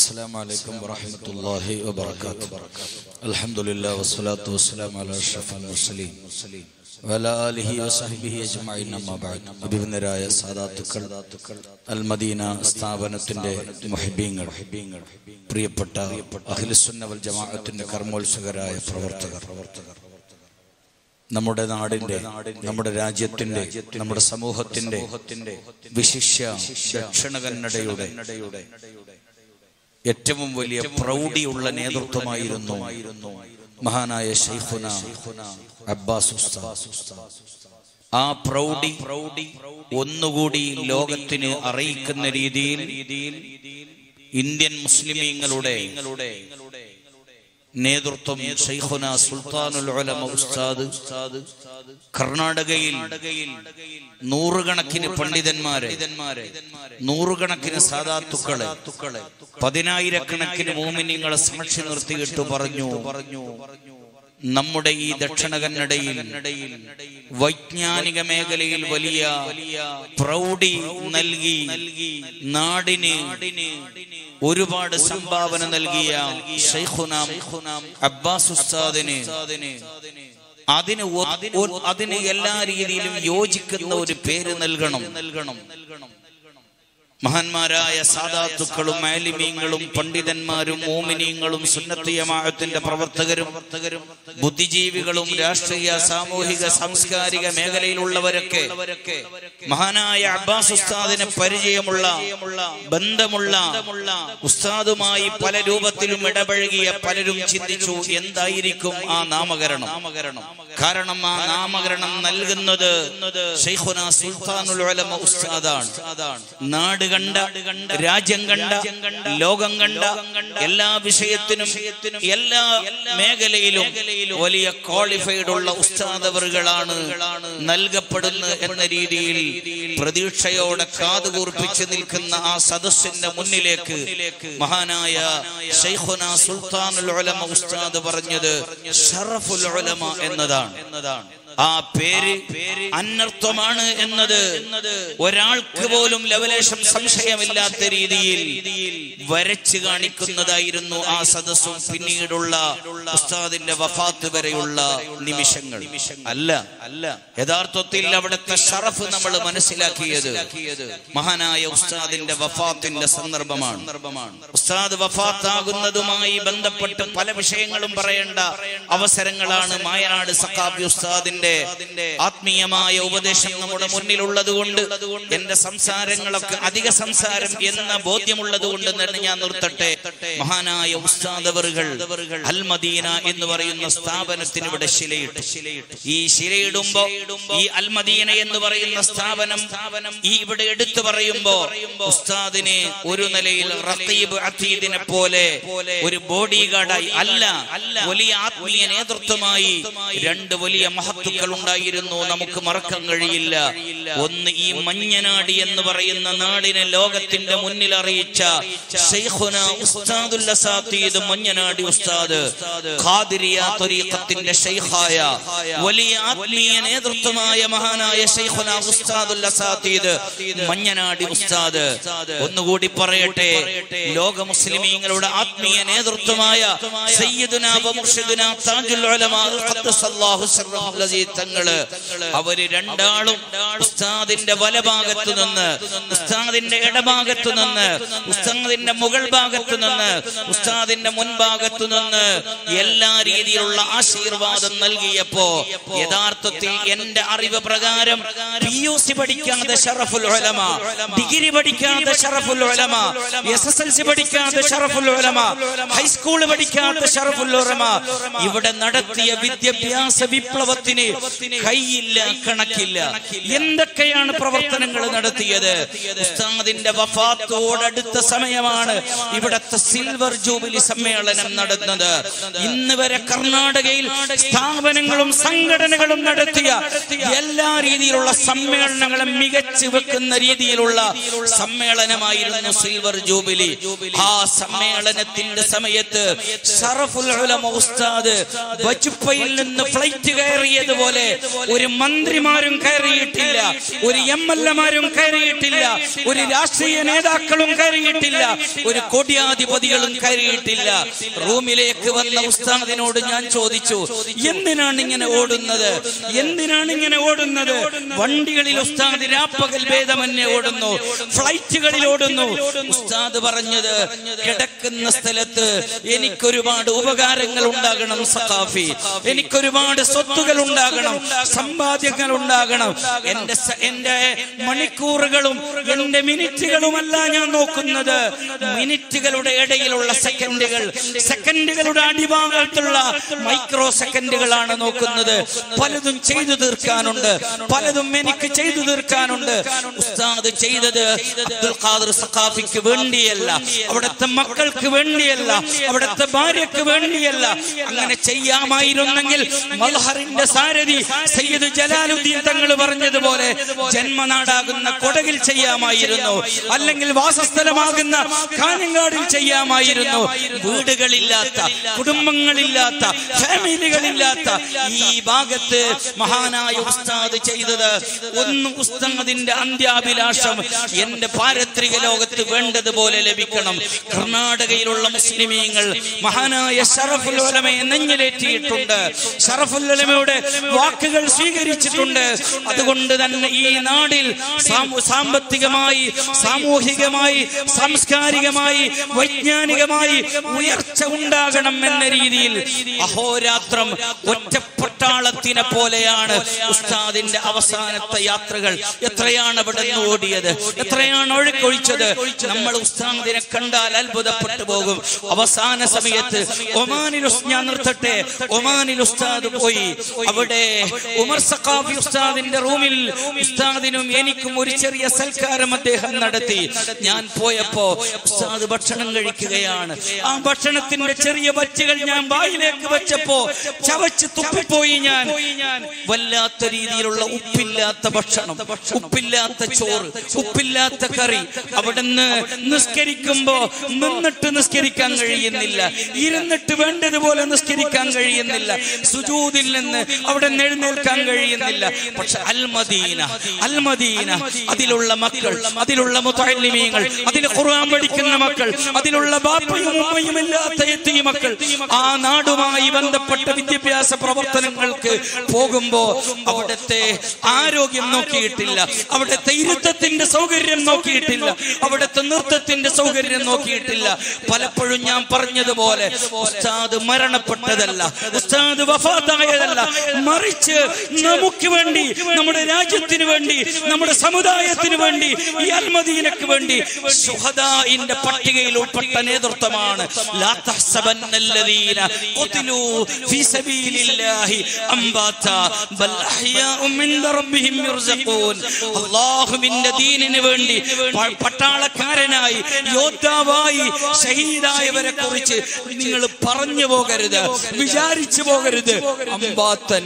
السلام عليكم ورحمة الله وبركاته الحمد لله والصلاة والسلام على أشرف المرسلين وعلى آله وصحبه أجمعين أما بعد അഭിമന്യരായ സാദാത്തുക്കൾ അൽമദീന സ്ഥാപനത്തിന്റെ മുഹിബീങ്ങൾ പ്രിയപ്പെട്ട അഖിലുസുന്ന വൽ ജമാഅത്തിന്റെ കർമ്മോത്സുകരായ പ്രവർത്തകർ നമ്മുടെ നാടിന്റെ നമ്മുടെ രാജ്യത്തിന്റെ നമ്മുടെ സമൂഹത്തിന്റെ വിശിഷ്യ ദക്ഷിണ കന്നഡയുടെ ഏറ്റവും വലിയ പ്രൗഢിയുള്ള നേതൃത്വമായിരുന്നു മഹാനായ ഷെയ്ഖുന അബ്ബാസ് ഉസ്താദ്. ആ പ്രൗഢി പ്രൗഢി ഒന്നുകൂടി ലോകത്തിന് അറിയിക്കുന്ന രീതിയിൽ ഇന്ത്യൻ മുസ്ലിമീങ്ങളുടെ നേതൃത്വം ഷെയ്ഖുന സുൽത്താനുൽ ഉലമ ഉസ്താദ് കർണാടകയിൽ നൂറുകണക്കിന് പണ്ഡിതന്മാരെ നൂറുകണക്കിന് സാധാത്തുക്കളെ പതിനായിരക്കണക്കിന് മോമിനിങ്ങളെ സാക്ഷി നിർത്തിയിട്ട് പറഞ്ഞു പറഞ്ഞു നമ്മുടെ ഈ ദക്ഷിണ കന്നഡയിൽ വൈജ്ഞാനിക മേഖലയിൽ വലിയ പ്രൗഢി നൽകി നാടിന് ഒരുപാട് സംഭാവന നൽകിയ ഷൈഖുനാം അബ്ബാസ് ഉസ്താദിന് അതിന് ഒ- ഒ- അതിന് എല്ലാ രീതിയിലും യോജിക്കുന്ന ഒരു പേര് നൽകണം നൽകണം മഹാന്മാരായ സാദാത്തുക്കളും മാലിമീങ്ങളും പണ്ഡിതന്മാരും മോമിനീങ്ങളും സുന്നത്തിയമാഴത്തിന്റെ പ്രവർത്തകരും ബുദ്ധിജീവികളും രാഷ്ട്രീയ സാമൂഹിക സാംസ്കാരിക മേഖലയിലുള്ളവരൊക്കെ മഹാനായ അബ്ബാസ് ഉസ്താദിന് പരിചയമുള്ള ബന്ധമുള്ള ഉസ്താദുമായി പല രൂപത്തിലും ഇടപഴകിയ പലരും ചിന്തിച്ചു എന്തായിരിക്കും ആ നാമകരണം കാരണം ആ നാമകരണം നൽകുന്നത് ഷെയ്ഖുന സുൽത്താനുൽ ഉലമ ഉസ്താദാണ് നാട് കണ്ട രാജ്യം കണ്ട ലോകം കണ്ട എല്ലാ വിഷയത്തിനും എല്ലാ മേഖലയിലും വലിയ ക്വാളിഫൈഡ് ഉള്ള ഉസ്താദവറുകളാണ് നൽകപ്പെടുന്നത് എന്ന രീതിയിൽ പ്രതീക്ഷയോടെ കാതുകൂർപ്പിച്ച് നിൽക്കുന്ന ആ സദസ്സിന്റെ മുന്നിലേക്ക് മഹാനായ ഷെയ്ഖുന സുൽത്താനുൽ ഉലമ ഉസ്താദ് പറഞ്ഞത് ഷറഫുൽ ഉലമ എന്നതാണ് എന്നതാണ് ആ പേര് അനർത്ഥമാണ് എന്നത് ഒരാൾക്ക് പോലും ലവലേശം സംശയമില്ലാത്ത രീതിയിൽ വരച്ചു കാണിക്കുന്നതായിരുന്നു ആ സദസ്സും പിന്നീടുള്ള ഉസ്താദിന്റെ വഫാത്ത് വരെയുള്ള നിമിഷങ്ങൾ അല്ല അല്ല യഥാർത്ഥത്തിൽ അവിടുത്തെ ഷറഫ് നമ്മൾ മനസ്സിലാക്കിയത് മഹാനായ ഉസ്താദിന്റെ വഫാത്തിന്റെ സന്ദർഭമാണ് ഉസ്താദ് വഫാത്താകുന്നതുമായി ബന്ധപ്പെട്ട് പല വിഷയങ്ങളും പറയേണ്ട അവസരങ്ങളാണ് മായനാട് സഖാബി ഉസ്താദിന്റെ ആത്മീയമായ ഉപദേശം നമ്മുടെ മുന്നിലുള്ളത് കൊണ്ട് എന്റെ സംസാരങ്ങളൊക്കെ അധിക സംസാരം എന്ന ബോധ്യമുള്ളത് കൊണ്ട് തന്നെ ഞാൻ നിർത്തട്ടെ മഹാനായ ഉസ്താദവറുകൾ അൽമദീന എന്ന് പറയുന്ന സ്ഥാപനത്തിന് ഇവിടെ ശിലയിട്ടു ഈ ശിലയിടുമ്പോ ഈ അൽമദീന എന്ന് പറയുന്ന സ്ഥാപനം ഈ ഇവിടെ എടുത്തു പറയുമ്പോ ഉസ്താദിന് ഒരു നിലയിൽ റഖീബ് അത്തീദിനെ പോലെ ഒരു ബോഡി ഗാർഡായി അല്ല വലിയ ആത്മീയ നേതൃത്വമായി രണ്ട് വലിയ മഹത്തുക്കൾ ഉണ്ടായിരുന്നു നമുക്ക് മറക്കാൻ കഴിയില്ല ഒന്ന് ഈ മഞ്ഞനാടി എന്ന് പറയുന്ന നാടിനെ ലോകത്തിന്റെ മുന്നിൽ അറിയിച്ച ശൈഖുന ഉസ്താദുൽ അസാത്തീദ് മഞ്ഞനാടി ഉസ്താദ് ഖാദിരിയ ത്വരീഖത്തിന്റെ ശൈഖായ വലിയ ആത്മീയ നേതൃത്വമായ മഹാനായ ശൈഖുന ഉസ്താദുൽ അസാത്തീദ് മഞ്ഞനാടി ഉസ്താദ് ഒന്നുകൂടി പറയട്ടെ ലോക മുസ്ലിമീങ്ങളുടെ ആത്മീയ നേതൃത്വമായ സയ്യിദുന വ മുർഷിദുന താജുൽ ഉലമാ ഖദ്ദസല്ലാഹു സിർറഹുൽ അസീസ് തങ്ങള് അവര് രണ്ടാളും ഉസ്താദിന്റെ വലഭാഗത്ത് നിന്ന് ഉസ്താദിന്റെ ഇടഭാഗത്ത് നിന്ന് ഉസ്താദിന്റെ മുകൾ ഭാഗത്ത് നിന്ന് ഉസ്താദിന്റെ മുൻഭാഗത്ത് നിന്ന് എല്ലാ രീതിയിലുള്ള ആശീർവാദം നൽകിയപ്പോ യഥാർത്ഥത്തിൽ എന്റെ അറിവ് പ്രകാരം പി യു സി പഠിക്കാതെ ഷറഫുൽ ഉലമ ഡിഗ്രി പഠിക്കാതെ Sharaful Ulama S S L C പഠിക്കാതെ ഷറഫുൽ ഉലമ ഹൈസ്കൂൾ പഠിക്കാത്ത ഷറഫുൽ ഉലമ ഇവിടെ നടത്തിയ വിദ്യാഭ്യാസ വിപ്ലവത്തിന് കൈയില്ല കണക്കില്ല എന്തൊക്കെയാണ് പ്രവർത്തനങ്ങൾ നടത്തിയത് ഉസ്താദിന്റെ വഫാത്തോടടുത്ത സമയമാണ് ഇവിടത്തെ സിൽവർ ജൂബിലി സമ്മേളനം നടന്നത് ഇന്ന് വരെ കർണാടകയിൽ സ്ഥാപനങ്ങളും സംഘടനകളും നടത്തിയ എല്ലാ രീതിയിലുള്ള സമ്മേളനങ്ങളും മികച്ചു വെക്കുന്ന രീതിയിലുള്ള സമ്മേളനമായിരുന്നു സിൽവർ ജൂബിലി ആ സമ്മേളനത്തിന്റെ സമയത്ത് ഷറഫുൽ ഉലമ ഉസ്താദ് വജുപ്പയിൽ നിന്ന് ഫ്ലൈറ്റ് കയറിയത് കയറിയതുപോലെ ഒരു മന്ത്രിമാരും കയറിയിട്ടില്ല ഒരു എം എൽ എമാരും കയറിയിട്ടില്ല ഒരു രാഷ്ട്രീയ നേതാക്കളും കയറിയിട്ടില്ല ഒരു കോട്യാധിപതികളും കയറിയിട്ടില്ല റൂമിലേക്ക് വന്ന ഉസ്താദിനോട് ഞാൻ ചോദിച്ചു എന്തിനാണ് ഇങ്ങനെ ഓടുന്നത് എന്തിനാണ് ഇങ്ങനെ ഓടുന്നത് വണ്ടികളിൽ ഉസ്താദ് രാപ്പകൽ ഭേദമന്യേ ഓടുന്നു ഫ്ലൈറ്റുകളിൽ ഓടുന്നു ഉസ്താദ് പറഞ്ഞത് കിടക്കുന്ന സ്ഥലത്ത് എനിക്കൊരുപാട് ഉപകാരങ്ങൾ ഉണ്ടാകണം സഖാഫി എനിക്കൊരുപാട് സ്വത്തുകൾ ഉണ്ടാകണം സമ്പാദ്യങ്ങൾ ഉണ്ടാകണം എന്റെ സ- എന്റെ മണിക്കൂറുകളും എന്റെ മിനിറ്റുകളുമല്ല ഞാൻ നോക്കുന്നത് മിനിറ്റുകളുടെ ഇടയിലുള്ള സെക്കൻഡുകൾ സെക്കൻഡുകളുടെ അടിഭാഗത്തുള്ള മൈക്രോ സെക്കൻഡുകളാണ് നോക്കുന്നത് പലതും ചെയ്തു തീർക്കാനുണ്ട് പലതും എനിക്ക് ചെയ്തു തീർക്കാനുണ്ട് ഉസ്താദ് ചെയ്തത് അബ്ദുൽ ഖാദർ സഖാഫിക്ക് വേണ്ടിയല്ല അവിടുത്തെ മക്കൾക്ക് വേണ്ടിയല്ല അവിടുത്തെ ഭാര്യക്ക് വേണ്ടിയല്ല അങ്ങനെ ചെയ്യാമായിരുന്നെങ്കിൽ മൽഹറിന്റെ സാരഥി സയ്യിദ് ജലാലുദ്ദീൻ തങ്ങൾ പറഞ്ഞതുപോലെ ജന്മനാടാകുന്ന കൊടകിൽ ചെയ്യാമായിരുന്നു അല്ലെങ്കിൽ വാസസ്ഥലമാകുന്ന കാഞ്ഞങ്ങാടിൽ ചെയ്യാമായിരുന്നു വീടുകളില്ലാത്ത കുടുംബങ്ങളില്ലാത്ത ഫാമിലികളില്ലാത്ത ഈ ഭാഗത്ത് മഹാനായ ഉസ്താദ് ചെയ്തത് ഒന്ന് ഉസ്താദിന്റെ അന്ത്യാഭിലാഷം എന്റെ പാരത്രിക ലോകത്ത് വേണ്ടതുപോലെ ലഭിക്കണം കർണാടകയിലുള്ള മുസ്ലിമീങ്ങൾ മഹാനായ ഷറഫുൽ ഉലമയെ നെഞ്ഞിലേറ്റിയിട്ടുണ്ട് ഷറഫുൽ ഉലമയുടെ വാക്കുകൾ സ്വീകരിച്ചിട്ടുണ്ട് അതുകൊണ്ട് തന്നെ ഈ നാടിൽ സാമൂ- സാമ്പത്തികമായി സാമൂഹികമായി സാംസ്കാരികമായി വൈജ്ഞാനികമായി ഉയർച്ച ഉണ്ടാകണം എന്ന രീതിയിൽ അഹോരാത്രം ഒറ്റപ്പട്ടാളത്തിനെ പോലെയാണ് ഉസ്താദിന്റെ അവസാനത്തെ യാത്രകൾ എത്രയാണ് അവിടെ നിന്ന് ഓടിയത് എത്രയാണ് ഒഴുക്കൊഴിച്ചത് നമ്മൾ ഉസ്താദിനെ കണ്ടാൽ അത്ഭുതപ്പെട്ടു പോകും അവസാന സമയത്ത് ഒമാനിൽ ഉസ്- ഞാൻ നിർത്തട്ടെ ഒമാനിൽ ഉസ്താദ് പോയി അവിടെ ഉമർ സഖാഫി ഉസ്താദിന്റെ റൂമിൽ ഉസ്താദിനും എനിക്കും ഒരു ചെറിയ സൽക്കാരം അദ്ദേഹം നടത്തി ഞാൻ പോയപ്പോ ഉസ്താദ് ഭക്ഷണം കഴിക്കുകയാണ് ആ ഭക്ഷണത്തിന്റെ ചെറിയ വച്ചുകൾ ഞാൻ വായിലേക്ക് വെച്ചപ്പോ ചവച്ച് തുപ്പിപ്പോയി ഞാൻ വല്ലാത്ത രീതിയിലുള്ള ഉപ്പില്ലാത്ത ഭക്ഷണം ഉപ്പില്ലാത്ത ചോറ് ഉപ്പില്ലാത്ത കറി അവിടുന്ന് നിസ്കരിക്കുമ്പോ നിന്നിട്ട് നിസ്കരിക്കാൻ കഴിയുന്നില്ല ഇരുന്നിട്ട് വേണ്ടതുപോലെ നിസ്കരിക്കാൻ കഴിയുന്നില്ല സുജൂതിൽ നിന്ന് അവിടെ നിന്ന് എഴുന്നേൽക്കാൻ കഴിയുന്നില്ല പക്ഷെ അൽമദീന അൽമദീന അതിലുള്ള മക്കൾ അതിലുള്ള മുത്തലിമീങ്ങൾ അതിൽ ഖുർആൻ പഠിക്കുന്ന മക്കൾ അതിലുള്ള ബാപ്പയും ഉമ്മയും ഇല്ലാത്ത എത്തിയ മക്കൾ ആ നാടുമായി ബന്ധപ്പെട്ട വിദ്യാഭ്യാസ പ്രവർത്തനങ്ങൾക്ക് പോകുമ്പോ അവിടുത്തെ ആരോഗ്യം നോക്കിയിട്ടില്ല അവിടുത്തെ ഇരുത്തത്തിന്റെ സൗകര്യം നോക്കിയിട്ടില്ല അവിടുത്തെ നൃത്തത്തിന്റെ സൗകര്യം നോക്കിയിട്ടില്ല പലപ്പോഴും ഞാൻ പറഞ്ഞതുപോലെ ഉസ്താദ് മരണപ്പെട്ടതല്ല ഉസ്താദ് വഫാത്തായതല്ല മറിച്ച് നമുക്ക് വേണ്ടി നമ്മുടെ രാജ്യത്തിന് വേണ്ടി നമ്മുടെ സമുദായത്തിന് വേണ്ടി ഈ അൽമദീനക്ക് വേണ്ടി ശുഹദാഇന്റെ പട്ടികയിൽ ഉൾപ്പെട്ട നേതൃത്വമാണ് ലാ തഹ്സബന്നല്ലദീന ഖുതിലൂ ഫീ സബീലില്ലാഹി അംബാതാ ബൽ അഹ്യാഉം മിൻദ റബ്ബിഹിം യുർസഖൂൻ അല്ലാഹുവിന്റെ ദീനിന് വേണ്ടി പ- പട്ടാളക്കാരനായി യോദ്ധാവായി ഷഹീദായവരെ കുറിച്ച് നിങ്ങൾ പറഞ്ഞു പോകരുത് വിചാരിച്ചു പോകരുത് അമ്പാത്തൻ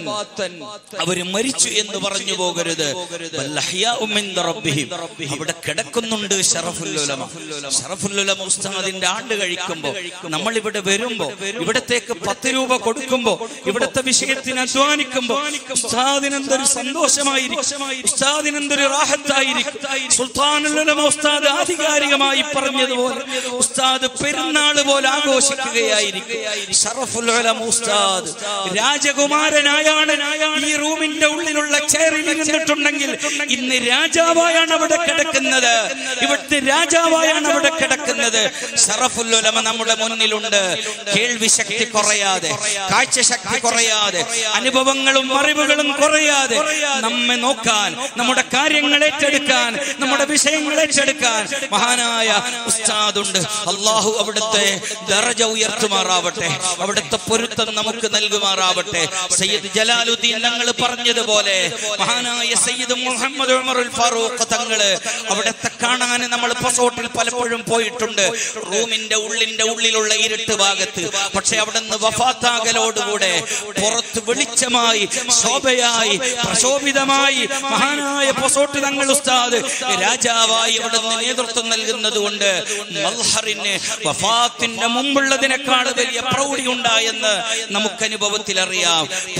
അവര് മരിച്ചു എന്ന് പറഞ്ഞു പോകരുത് ബൽ അഹ്യാഉം മിൻദ റബ്ബിഹിം. അവിടെ കിടക്കുന്നുണ്ട് ഷറഫുല്ലുലമ ഷറഫുല്ലുലമ ഉസ്താദിന്റെ ആണ്ട് കഴിക്കുമ്പോ നമ്മൾ ഇവിടെ വരുമ്പോ ഇവിടത്തേക്ക് പത്ത് രൂപ കൊടുക്കുമ്പോ ഇവിടത്തെ വിഷയത്തിന് അധ്വാനിക്കുമ്പോ ഉസ്താദിനെന്തൊരു സന്തോഷമായിരിക്കും ഉസ്താദിനെന്തൊരു റാഹത്തായിരിക്കും സുൽത്താനുലമ ഉസ്താദ് ആധികാരികമായി പറഞ്ഞതുപോലെ ഉസ്താദ് പെരുന്നാൾ പോലെ ആഘോഷിക്കുകയായിരിക്കും ഷറഫുൽ ഉലമ ഉസ്താദ് രാജകുമാരനായാണ് ഈ റൂമിന്റെ ഉള്ളിലുള്ള ചെയറിൽ ഇരുന്നിട്ടുണ്ടെങ്കിൽ ഇന്ന് രാജാവായാണ് അവിടെ കിടക്കുന്നത് ഇവിടുത്തെ രാജാവായാണ് അവിടെ കിടക്കുന്നത് ഷറഫുൽ ഉലമ നമ്മുടെ മുന്നിലുണ്ട് കേൾവി ശക്തി കുറയാതെ കാഴ്ച ശക്തി കുറയാതെ അനുഭവങ്ങളും അറിവുകളും കുറയാതെ നമ്മെ നോക്കാൻ നമ്മുടെ കാര്യങ്ങൾ ഏറ്റെടുക്കാൻ നമ്മുടെ വിഷയങ്ങൾ ഏറ്റെടുക്കാൻ മഹാനായ ഉസ്താദുണ്ട് അള്ളാഹു അവിടുത്തെ ദറജ ഉയർത്തുമാറാവട്ടെ അവിടുത്തെ പൊരുത്തം നമുക്ക് നൽകുമാറാവട്ടെ സയ്യിദ് ജലാലുദ്ദീൻ തങ്ങൾ പറഞ്ഞതുപോലെ മഹാനായ സയ്യിദ് മുഹമ്മദ് ഉമറുൽ ഫാറൂഖ് തങ്ങള് അവിടുത്തെ കാണാൻ നമ്മൾ പസോട്ടിൽ പലപ്പോഴും പോയിട്ടുണ്ട് റൂമിന്റെ ഉള്ളിന്റെ ഉള്ളിലുള്ള ഇരുട്ട് ഭാഗത്ത് പക്ഷെ അവിടെ നിന്ന് വഫാത്താകലോടുകൂടെ പുറത്ത് വെളിച്ചമായി ശോഭയായി പ്രശോഭിതമായി മഹാനായ പൊസോട്ട് തങ്ങൾ ഉസ്താദ് രാജാവായി അവിടെ നിന്ന് നേതൃത്വം നൽകുന്നത് കൊണ്ട് മൽഹറിന് വഫാത്തിന്റെ മുമ്പുള്ളതിനേക്കാൾ വലിയ പ്രൗഢി ഉണ്ടായെന്ന് നമുക്ക് അനുഭവത്തിൽ അറിയാം പ്രിയപ്പെട്ട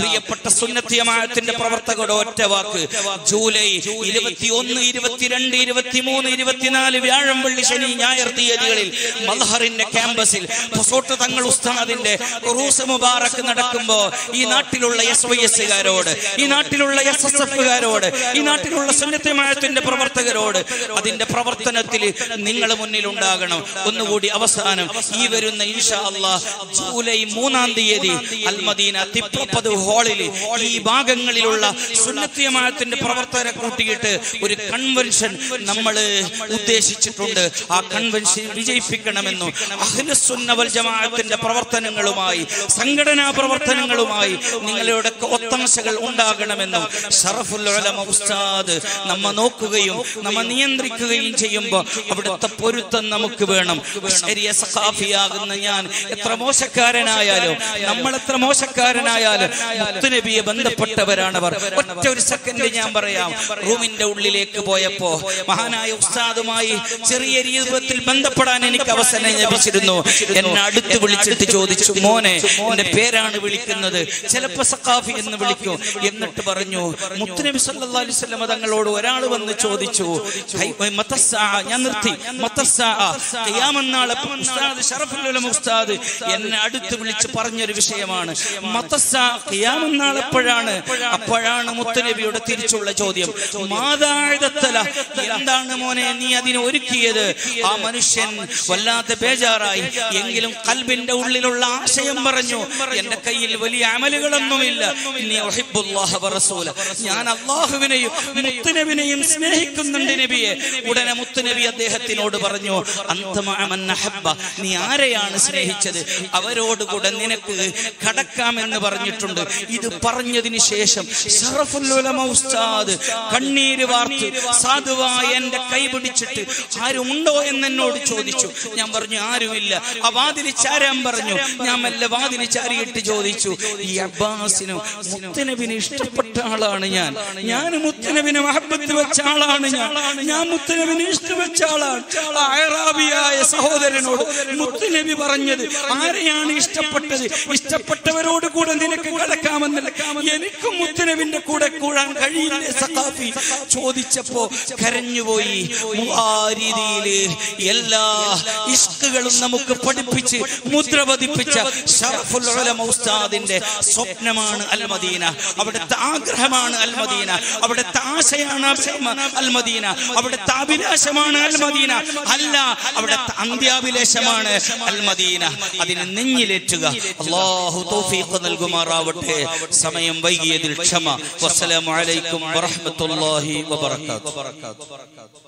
സുന്നത്ത് ജമാഅത്തിന്റെ പ്രവർത്തകരുടെ ഒറ്റ വാക്ക് ജൂലൈ ഇരുപത്തിയൊന്ന് ഇരുപത്തിരണ്ട് ഇരുപത്തിമൂന്ന് ഇരുപത്തിനാല് വ്യാഴം വെള്ളി ശനി ഞായർ തീയതികളിൽ മൽഹറിന്റെ ക്യാമ്പസിൽ പൊസോട്ട് തങ്ങൾ ഉസ്താദിന്റെ ഉറൂസ് മുബാറക്ക് നടക്കുമ്പോ ഈ നാട്ടിലുള്ള എസ് വൈ എസ്സുകാരോട് ഈ നാട്ടിലുള്ള എസ് എസ് എഫുകാരോട് ഈ നാട്ടിലുള്ള സുന്നത്തമായത്തിന്റെ പ്രവർത്തകരോട് അതിന്റെ പ്രവർത്തനത്തിൽ നിങ്ങൾ മുന്നിൽ ഉണ്ടാകണം ഒന്നുകൂടി അവസാനം ഈ വരുന്ന ഇൻഷാ അള്ളാ ജൂലൈ മൂന്നാം തീയതി അൽമദീന തിപ്രപ്പത് ഹാളിൽ ഈ ഭാഗങ്ങളിലുള്ള സുന്നത്തിയമായത്തിന്റെ പ്രവർത്തകരെ കൂട്ടിയിട്ട് ഒരു കൺവെൻഷൻ നമ്മൾ ഉദ്ദേശിച്ചിട്ടുണ്ട് ആ കൺവെൻഷൻ വിജയിപ്പിക്കണമെന്നും അഖിലസുന്നവൽ ജമാഅത്തിന്റെ പ്രവർത്തനങ്ങളുമായി സംഘടനാ പ്രവർത്തനങ്ങളുമായി നിങ്ങളുടെ ഒത്താശകൾ ഉണ്ടാകണമെന്നും ഷറഫുൽ ഉലമ ഉസ്താദ് നമ്മ നോക്കുകയും നമ്മ നിയന്ത്രിക്കുകയും ചെയ്യുമ്പോൾ അവിടുത്തെ പൊരുത്തം നമുക്ക് വേണം ശരിയ സഖാഫിയാകുന്ന ഞാൻ എത്ര മോശക്കാരനായാലും നമ്മൾ എത്ര മോശക്കാരനായാലും മുത്തുനബിയെ ബന്ധപ്പെട്ടവരാണവർ ഒറ്റ ഒരു സെക്കൻഡ് ഞാൻ പറയാം റൂമിന്റെ ഉള്ളിലേക്ക് പോയപ്പോ മഹാനായ ഉസ്താദുമായി ചെറിയ രൂപത്തിൽ ബന്ധപ്പെടാൻ എനിക്ക് അവസരം ലഭിച്ചിരുന്നു എന്നെ അടുത്ത് വിളിച്ചിട്ട് ചോദിച്ചു മോനെ എന്റെ പേരാണ് വിളിക്കുന്നത് ചിലപ്പോ സഖാഫി എന്ന് വിളിക്കും എന്നിട്ട് പറഞ്ഞു മുത്തുനബി സല്ലല്ലാഹു അലൈഹി വസല്ലം തങ്ങളോട് ഒരാൾ വന്ന് ചോദിച്ചു "ഹൈ, മത്തസ്സാ?" ഞാൻ നിർത്തി മത്തസ്സാ? ഖിയാമന്നാൾ എപ്പോ? ഉസ്താദ് ഷറഫുൽ ഉലമ ഉസ്താദ് എന്നെ അടുത്ത് വിളിച്ച് പറഞ്ഞൊരു വിഷയമാണ് മത്തസ്സാ ഖിയാമന്നാൾ എപ്പോഴാണ് അപ്പോഴാണ് മുത്തുനബിയുടെ തിരിച്ചുള്ള ചോദ്യം മാതാഴത്തല എന്താണ് മോനെ നീ അതിനെ ഒരുക്കിയത് ആ മനുഷ്യൻ വല്ലാത്ത ബേജാറായി എങ്കിലും കൽബിന്റെ ഉള്ളിലുള്ള ആശയം പറഞ്ഞു എന്റെ കയ്യിൽ വലിയ അമലുകളൊന്നുമില്ല ഇനി ഉഹിബ്ബുല്ലാഹ വറസൂല. ഞാൻ അള്ളാഹുവിനെയും മുത്തുനബിനെയും സ്നേഹിക്കുന്നുണ്ട് നബിയെ ഉടനെ മുത്തുനബി അദ്ദേഹത്തിനോട് പറഞ്ഞു അന്തമാമൻ അഹബ്ബ നീ ആരെയാണ് സ്നേഹിച്ചത് അവരോടുകൂടെ നിനക്ക് കടക്കാമെന്ന് പറഞ്ഞിട്ടുണ്ട് ഇത് പറഞ്ഞതിന് ശേഷം ഷറഫുൽ ഉലമ ഉസ്താദ് കണ്ണീര് വാർത്ത് സാധുവായ എന്റെ കൈ പിടിച്ചിട്ട് ആരുമുണ്ടോ എന്ന് എന്നോട് ചോദിച്ചു ഞാൻ പറഞ്ഞു ആരുമില്ല ആ വാതിൽ ചാരാൻ പറഞ്ഞു ഞാൻ മെല്ലെ വാതിൽ ചാരിയിട്ട് ചോദിച്ചു ഈ അബ്ബാസിനും മുത്തനബിന് ഇഷ്ടപ്പെട്ട ആളാണ് ഞാൻ ഞാൻ മുത്തനബിനെ മഹബത്ത് വെച്ച ആളാണ് ഞാൻ ഞാൻ മുത്തനബിനെ ഇഷ്ടവെച്ച ആളാണ് ആ അയറാബിയായ സഹോദരനോട് മുത്തുനബി പറഞ്ഞത് ആരെയാണ് ഇഷ്ടപ്പെട്ടത് ഇഷ്ടപ്പെട്ടവരോട് കൂടെ നിനക്ക് കിടക്കാമെന്നല്ല എനിക്കും മുത്തുനബിന്റെ കൂടെ കൂടാൻ കഴിയില്ലേ സഖാഫി ചോദിച്ചപ്പോ കരഞ്ഞുപോയി ആ രീതിയില് എല്ലാ ഇഷ്കുകളും നമുക്ക് പഠിപ്പിച്ച് മുദ്ര പതിപ്പിച്ച ഷറഫുൽ ഉലമ ഉസ്താദിന്റെ സ്വപ്നമാണ് അൽമദീന അവിടുത്തെ ആഗ്രഹമാണ് അൽമദീന അവിടുത്തെ ആശയാണ് അൽമദീന അവിടുത്തെ അഭിലാഷമാണ് അൽമദീന അല്ല അവിടുത്തെ അന്ത്യാഭിലേഷമാണ് അൽമദീന അതിനെ നെഞ്ഞിലേറ്റുക അള്ളാഹു തൗഫീഖ് നൽകുമാറാവട്ടെ സമയം വൈകിയതിൽ ക്ഷമ വസ്സലാമു അലൈക്കും വറഹ്മത്തുള്ളാഹി വബറകാതുഹു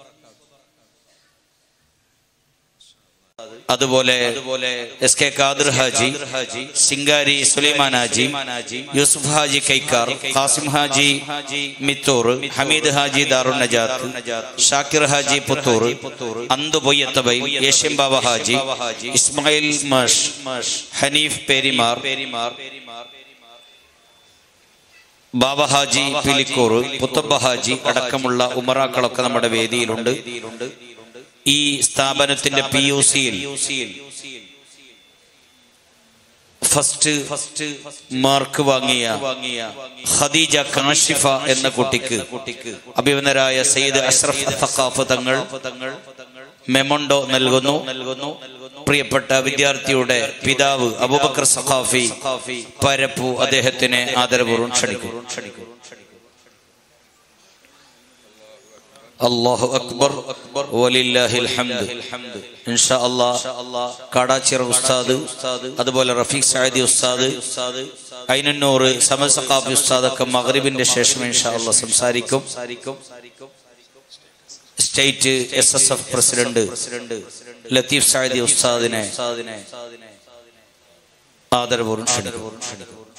അതുപോലെ S K Khader Haji Singari Sulaiman Haji Yusuf Haji Kaikkar Khasim Haji Mithur Hameed Haji Darun Najath Shakir Haji Puthur Anthu Poyyathabail Asian Baba Haji Ismail Mash Haneef Perimar Baba Haji Pilikkur Puthabba Haji അടക്കമുള്ള ഉമറാക്കളൊക്കെ നമ്മുടെ വേദിയിലുണ്ട് ഈ സ്ഥാപനത്തിന്റെ പി യു സിയിൽ ഫസ്റ്റ് ഫസ്റ്റ് മാർക്ക് വാങ്ങിയ ഖദീജ കാഷിഫ എന്ന കുട്ടിക്ക് അഭിമതരായ സയ്യിദ് അഷ്റഫ് തഖാഫ് തങ്ങൾ മെമോണ്ടോ നൽകുന്നു പ്രിയപ്പെട്ട വിദ്യാർത്ഥിയുടെ പിതാവ് അബൂബക്കർ സഖാഫി പരപ്പു അദ്ദേഹത്തിന് ആദരപൂർവ്വം ക്ഷണിക്കും അള്ളാഹു അക്ബർ വലില്ലാഹിൽ ഹംദ് ഇൻഷാ അല്ലാഹ് കാടാച്ചിറ ഉസ്താദ് അതുപോലെ റഫീഖ് സാദി ഉസ്താദ് ഐനന്നൂറ് സമൽ സഖാഫി ഉസ്താദ് ഒക്കെ മഗ്രിബിന്റെ ശേഷം ഇൻഷാ അല്ലാഹ് സംസാരിക്കും state S S F president Latheef Saadi ഉസ്താദിനെ ആദരപൂർവ്വം ക്ഷണിക്കും